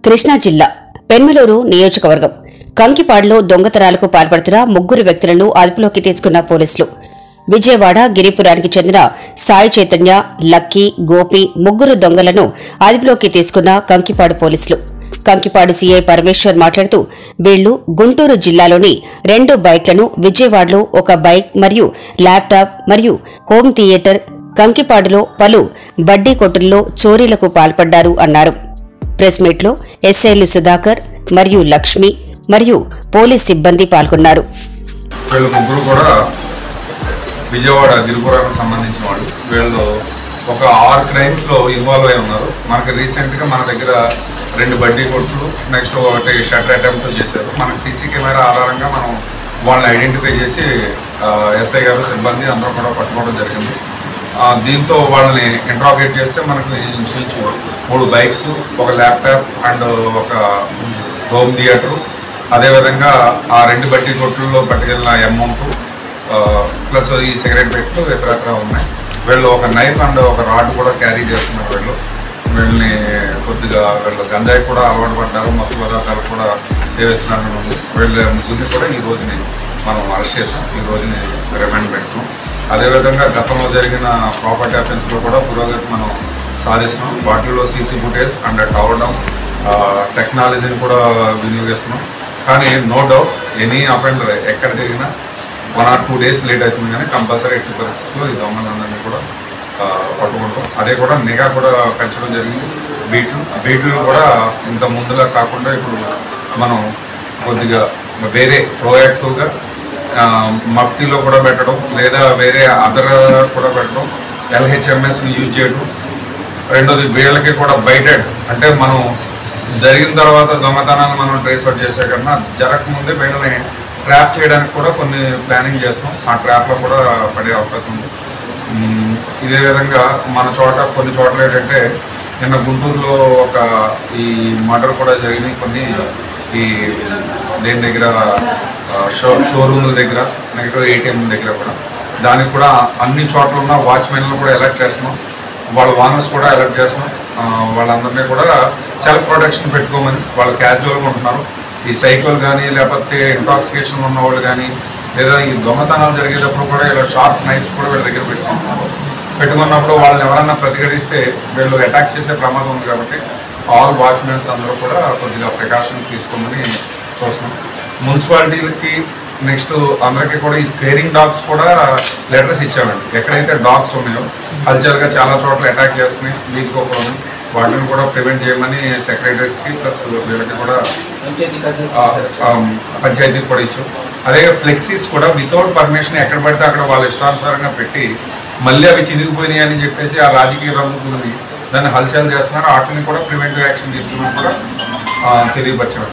కృష్ణా జిల్లా పెన్మలూరు నియోజకవర్గం కంకిపాడులో దొంగతనాలకు పాల్పడుతున్న ముగ్గురు వ్యక్తులను అదుపులోకి తీసుకున్న పోలీసులు విజయవాడ గిరిపురానికి చెందిన సాయి చైతన్య లక్కీ గోపి ముగ్గురు దొంగలను అదుపులోకి తీసుకున్న కంకిపాడు పోలీసులు కంకిపాడు సీఐ పరమేశ్వర్ మాట్లాడుతూ వీళ్లు గుంటూరు జిల్లాలోని రెండు బైక్లను విజయవాడలో ఒక బైక్ మరియు ల్యాప్టాప్ మరియు హోమ్ థియేటర్ కంకిపాడులో పలు బడ్డీ కొట్టుల్లో చోరీలకు పాల్పడ్డారు అన్నారు ప్రెస్ మీట్లో ఎస్ఐలు సుధాకర్ మరియు లక్ష్మి మరియు పోలీస్ సిబ్బంది పాల్గొన్నారు వీళ్ళు ముగ్గురు కూడా విజయవాడ గిరిపురానికి సంబంధించిన వాళ్ళు వీళ్ళు ఒక ఆరు క్రైమ్స్ లో ఇన్వాల్వ్ అయి ఉన్నారు మనకి రీసెంట్ గా మన దగ్గర రెండు బడ్డీ కొట్లు నెక్స్ట్ ఒకటి షటర్ అటెంప్ట్ చేశారు మనకి సీసీ కెమెరా ఆధారంగా మనం వాళ్ళని ఐడెంటిఫై చేసి ఎస్ఐ గారు సిబ్బంది అందరూ కూడా పట్టుకోవడం జరిగింది ఆ, దీంతో వాళ్ళని ఇంట్రాగేట్ చేస్తే మనకి ఇంచుమించు మూడు బైక్స్ ఒక ల్యాప్టాప్ అండ్ ఒక హోమ్ థియేటర్ అదేవిధంగా ఆ రెండు బట్టి కొట్లలో పట్టుకెళ్ళిన అమౌంట్ ప్లస్ ఈ సిగరెట్ పెట్టు ఇతరత్ర ఉన్నాయి వీళ్ళు ఒక నైఫ్ అండ్ ఒక రాడ్ కూడా క్యారీ చేస్తున్నారు వీళ్ళు వీళ్ళని కొద్దిగా వీళ్ళు గంజాయి కూడా అలవాటు పడ్డారు మత్తు పదార్థాలు కూడా సేవిస్తున్నారు ఉంది వీళ్ళ ముగ్గురిని కూడా ఈ రోజుని మనం అరెస్ట్ చేసాం ఈ రోజుని రిమాండ్ పెడుతున్నాం అదేవిధంగా గతంలో జరిగిన ప్రాపర్టీ అఫెన్స్లో కూడా పురోగతి మనం సాధిస్తున్నాం వాటిల్లో CC footage and tower dump టెక్నాలజీని కూడా వినియోగిస్తున్నాం కానీ నో డౌట్ ఎనీ అఫెండర్ ఎక్కడ జరిగినా one or two days late అవుతుంది కానీ కంపల్సరీ ఎట్టి పరిస్థితుల్లో ఈ దొంగలందరినీ కూడా ఆ, పట్టుకుంటాం అదే కూడా నిఘా కూడా పెంచడం జరిగింది బీట్లు బీట్లు కూడా ఇంత ముందులా కాకుండా ఇప్పుడు మనం కొద్దిగా వేరే ప్రోయాక్టివ్గా మఫ్టీలో కూడా పెట్టడం లేదా వేరే అదర్ కూడా పెట్టడం ఎల్హెచ్ఎంఎస్ని యూజ్ చేయడం రెండోది వీళ్ళకి కూడా బైటెడ్ అంటే మనం జరిగిన తర్వాత దొంగతనాన్ని మనం ట్రేస్ అవుట్ చేసే కన్నా జరగకముందే వీళ్ళని ట్రాప్ చేయడానికి కూడా కొన్ని ప్లానింగ్ చేస్తాం ఆ ట్రాప్లో కూడా పడే అవకాశం ఉంది మ్మ్. ఇదే విధంగా మన చోట కొన్ని చోట్ల ఏంటంటే నిన్న గుంటూరులో ఒక ఈ మర్డర్ కూడా జరిగినాయి కొన్ని ఈ దేని దగ్గర ఆ, షో షోరూమ్ల దగ్గర నెగిటివ్ ఏటీఎం దగ్గర కూడా దానికి కూడా అన్ని చోట్ల ఉన్న వాచ్మెన్లు కూడా అలర్ట్ చేస్తున్నాం వాళ్ళ వానర్స్ కూడా అలర్ట్ చేస్తున్నాం ఆ, వాళ్ళందరినీ కూడా సెల్ఫ్ ప్రొటెక్షన్ పెట్టుకోమని వాళ్ళు క్యాజువల్గా ఉంటున్నారు ఈ సైకిల్ కానీ లేకపోతే ఇంటాక్సికేషన్ ఉన్న వాళ్ళు కానీ లేదా ఈ దొంగతనాలు జరిగేటప్పుడు కూడా ఇలా షార్ప్ నైఫ్స్ కూడా వీళ్ళ దగ్గర పెట్టుకుంటున్నారు పెట్టుకున్నప్పుడు వాళ్ళని ఎవరన్నా ప్రతిఘటిస్తే వీళ్ళు అటాక్ చేసే ప్రమాదం ఉంది కాబట్టి ఆల్ వాచ్మెన్స్ అందరూ కూడా కొద్దిగా ప్రికాషన్ తీసుకోమని చూస్తున్నాం మున్సిపాలిటీలకి నెక్స్ట్ అందరికీ కూడా ఈ స్కేరింగ్ డాగ్స్ కూడా లెటర్స్ ఇచ్చామండి ఎక్కడైతే డాగ్స్ ఉన్నాయో హల్చల్గా చాలా చోట్ల అటాక్ చేస్తున్నాయి వీకోకుండా వాటిని కూడా ప్రివెంట్ చేయమని సెక్రటరీస్కి ప్లస్ వీళ్ళకి కూడా ఆ, ఆ, పంచాయతీకి కూడా ఇచ్చాం అదే ఫ్లెక్సీస్ కూడా వితౌట్ పర్మిషన్ ఎక్కడ పడితే అక్కడ వాళ్ళ ఇష్టానుసారంగా పెట్టి మళ్ళీ అవి చినిగిపోయినాయి అని చెప్పేసి ఆ రాజకీయ రంగుతుంది దాన్ని హల్చల్ చేస్తున్నారు వాటిని కూడా ప్రివెంటివ్ యాక్షన్ తీసుకున్నాం కూడా ఆ, తెలియపరిచాం